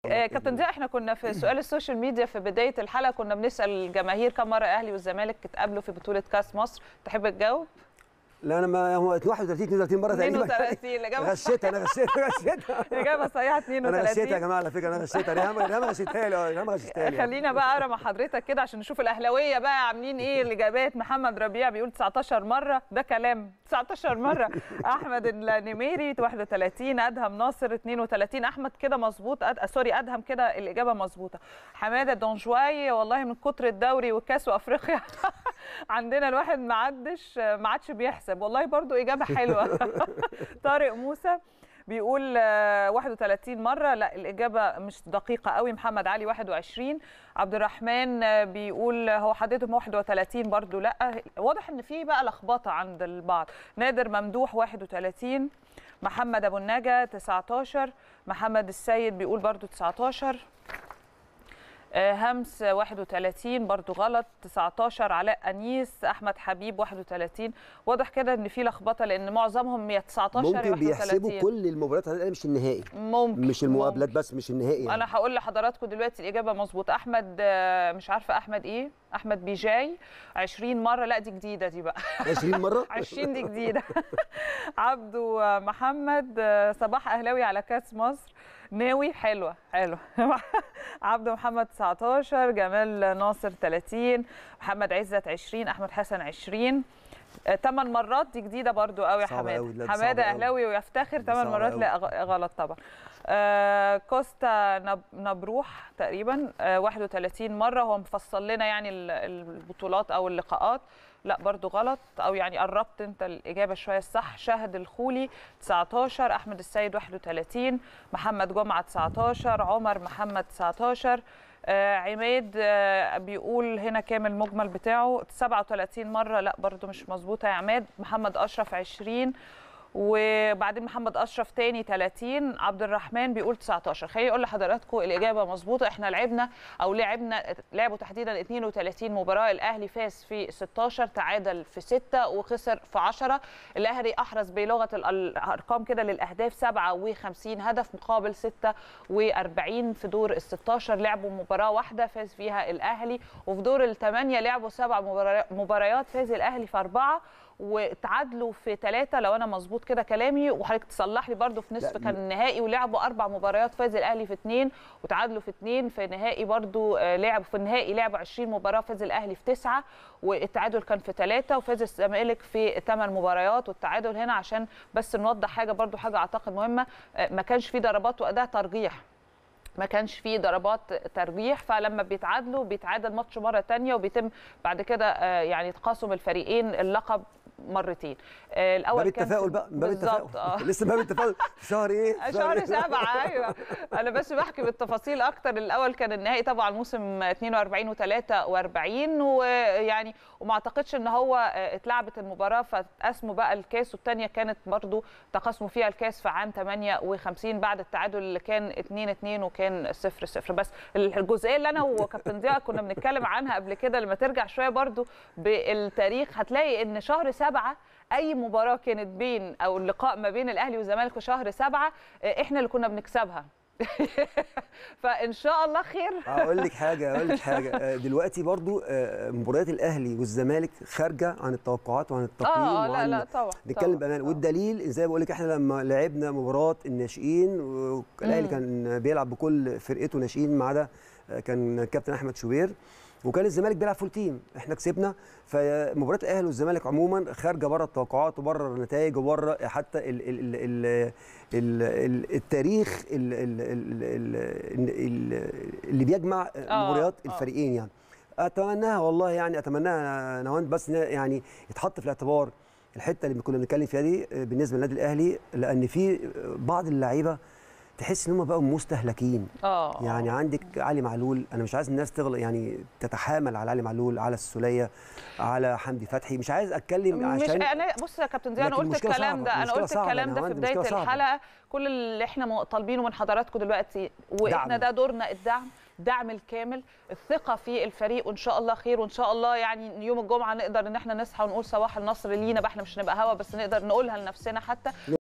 آه، كابتن ضياء احنا كنا في سؤال السوشيال ميديا في بدايه الحلقه كنا بنسال الجماهير كم مره الاهلي والزمالك اتقابلوا في بطوله كاس مصر تحب تجاوب لا انا ما هو 31 32 مره تقريبا 32 الاجابه غشيتها انا غشيتها غشيتها الاجابه صحيحه انا غشيتها يا 32 جماعه على فكره انا غشيتها ريهام ريهام غشيتها لي اه ريهام غشيتها لي خلينا بقى اقرا مع حضرتك كده عشان نشوف الاهلاويه بقى عاملين ايه الاجابات محمد ربيع بيقول 19 مره ده كلام 19 مره احمد النميري 31 ادهم ناصر 32 احمد كده مظبوط أد... سوري ادهم كده الاجابه مظبوطه حماده دونجواي والله من كتر الدوري والكاس وافريقيا عندنا الواحد ما عدش ما عادش بيحسب والله برضو اجابه حلوه طارق موسى بيقول آه، 31 مره لا الاجابه مش دقيقه قوي محمد علي 21 عبد الرحمن آه، بيقول هو حددهم 31 برضو لا واضح ان في بقى لخبطه عند البعض نادر ممدوح 31 محمد ابو النجا 19 محمد السيد بيقول برضو 19 آه، همس 31 برضو غلط 19 علاء انيس احمد حبيب 31 واضح كده ان في لخبطه لان معظمهم يا 19 يا ممكن 31 بيحسبوا كل المباريات هتلاقي مش النهائي ممكن مش المقابلات ممكن. بس مش النهائي يعني. انا هقول لحضراتكم دلوقتي الاجابه مظبوطه احمد آه، مش عارفه احمد ايه احمد بيجاي 20 مره لا دي جديده دي بقى 20 مره 20 دي جديده عبدو آه، محمد آه، صباح اهلاوي على كاس مصر ناوي حلوه حلوه عبدو محمد 19 جمال ناصر 30 محمد عزت 20 احمد حسن 20 ثمان مرات دي جديده برضو قوي يا صعبة أوي، لا، حماده دي حماده صعبة أوي. اهلاوي ويفتخر دي ثمان صعبة مرات أوي. لا غ- غلط طبعا آه كوستا نب نبروح تقريبا آه 31 مره هو مفصل لنا يعني ال- البطولات او اللقاءات لا برضو غلط او يعني قربت انت الاجابه شويه الصح شاهد الخولي 19 احمد السيد 31 محمد جمعه 19 عمر محمد 19 آه عماد آه بيقول هنا كام المجمل بتاعه 37 مره لا برضو مش مظبوطه يا عماد محمد اشرف 20 وبعدين محمد اشرف تاني 30 عبد الرحمن بيقول 19 خليني اقول لحضراتكم الاجابه مظبوطه احنا لعبنا او لعبنا لعبوا تحديدا 32 مباراه الاهلي فاز في 16 تعادل في 6 وخسر في 10 الاهلي احرز بلغه ال- الارقام كده للاهداف 57 هدف مقابل 46 في دور ال 16 لعبوا مباراه واحده فاز فيها الاهلي وفي دور الثمانيه لعبوا سبع مبارا- مباريات فاز الاهلي في اربعه وتعادلوا في ثلاثه لو انا مظبوط كده كلامي وحضرتك تصلح لي برده في نصف لا، كان النهائي ولعبوا اربع مباريات فاز الاهلي في اثنين وتعادلوا في اثنين في نهائي برده لعبوا في النهائي لعبوا 20 مباراه فاز الاهلي في تسعه والتعادل كان في ثلاثه وفاز الزمالك في ثمان مباريات والتعادل هنا عشان بس نوضح حاجه برده حاجه اعتقد مهمه آه، ما كانش في ضربات واداء ترجيح ما كانش فيه ضربات ترجيح فلما بيتعادلوا بيتعادل ماتش مره تانية وبيتم بعد كده آه، يعني تقاسم الفريقين اللقب مرتين آه، الاول باب كان التفاؤل في- بقى باب بالظبط التفاؤل اه لسه باب التفاؤل في شهر ايه في شهر إيه؟ سبعة ايوه انا بس بحكي بالتفاصيل اكتر الاول كان النهائي طبعا موسم 42 و43 ويعني وما اعتقدش ان هو آه، اتلعبت المباراه فتقسموا بقى الكاس والثانيه كانت برضو تقاسموا فيها الكاس في عام 58 بعد التعادل اللي كان 2 2 وكان 0 0 بس الجزئيه اللي انا وكابتن ضياء كنا بنتكلم عنها قبل كده لما ترجع شويه برضو بالتاريخ هتلاقي ان شهر سبعة اي مباراه كانت بين او اللقاء ما بين الاهلي والزمالك في شهر سبعة آه، احنا اللي كنا بنكسبها فان شاء الله خير اقول لك حاجه اقول لك حاجه آه، دلوقتي برضو آه، مباريات الاهلي والزمالك خارجه عن التوقعات وعن التقييم اه لا وعن لا طبعا نتكلم طبعاً، بامانه طبعاً. والدليل زي ما بقول لك احنا لما لعبنا مباراه الناشئين والاهلي مم. كان بيلعب بكل فرقته ناشئين ما عدا آه، كان كابتن احمد شوبير وكان الزمالك بيلعب فول تيم احنا كسبنا فمباراه الاهلي والزمالك عموما خارجه بره التوقعات وبره النتائج وبره حتى ال ال ال ال ال ال التاريخ ال ال ال ال ال اللي بيجمع آه، مباريات آه. الفريقين يعني اتمناها والله يعني اتمناها نوان بس إنها يعني يتحط في الاعتبار الحته اللي كنا بنتكلم فيها دي آه، بالنسبه للنادي الاهلي لان في بعض اللعيبه تحس ان هم بقوا مستهلكين اه يعني عندك علي معلول انا مش عايز الناس تغلط يعني تتحامل على علي معلول على السوليه على حمدي فتحي مش عايز اتكلم مش عشان انا بص يا كابتن زي انا لكن قلت المشكلة الكلام صعبة، ده انا المشكلة قلت صعبة، الكلام أنا ده في عندي بدايه مشكلة صعبة. الحلقه كل اللي احنا م- طالبينه من حضراتكم دلوقتي واحنا دعم. ده دورنا الدعم الدعم الكامل الثقه في الفريق وان شاء الله خير وان شاء الله يعني يوم الجمعه نقدر ان احنا نصحى ونقول صباح النصر لينا بقى احنا مش هنبقى هوا بس نقدر نقولها لنفسنا حتى